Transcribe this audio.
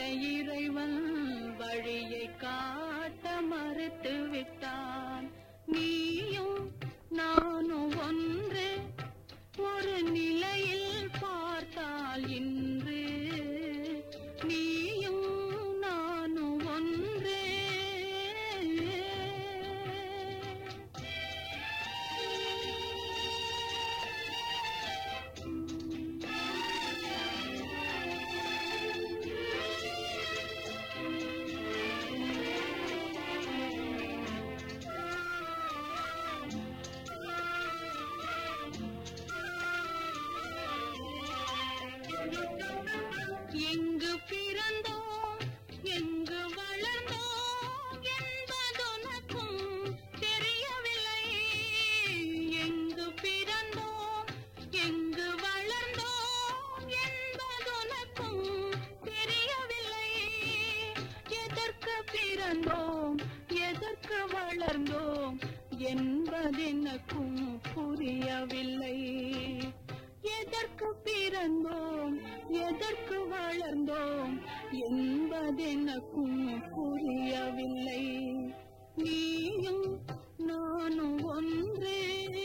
இறைவன் வழியை காட்ட மறுத்து விட்டான் நீயும் நானும் ஒன்று ஒரு நிலையில் பார்த்தால் இன்று நீயும் நானும் ஒன்றே எங்கு பிறந்தோம் எங்கு வளர்ந்தோம் என்பதுனக்கும் தெரியவில்லை எங்கு பிறந்தோம் எங்கு வளர்ந்தோம் என்பதுனக்கும் தெரியவில்லை எதற்கு பிறந்தோம் எதற்கு வளர்ந்தோம் என்பதெனக்கும் புரியவில்லை எதற்கு பிறந்தோம் எதற்கு வளர்ந்தோம் என்பதெனக்கும் புரியவில்லை நீயும் நானும் ஒன்றே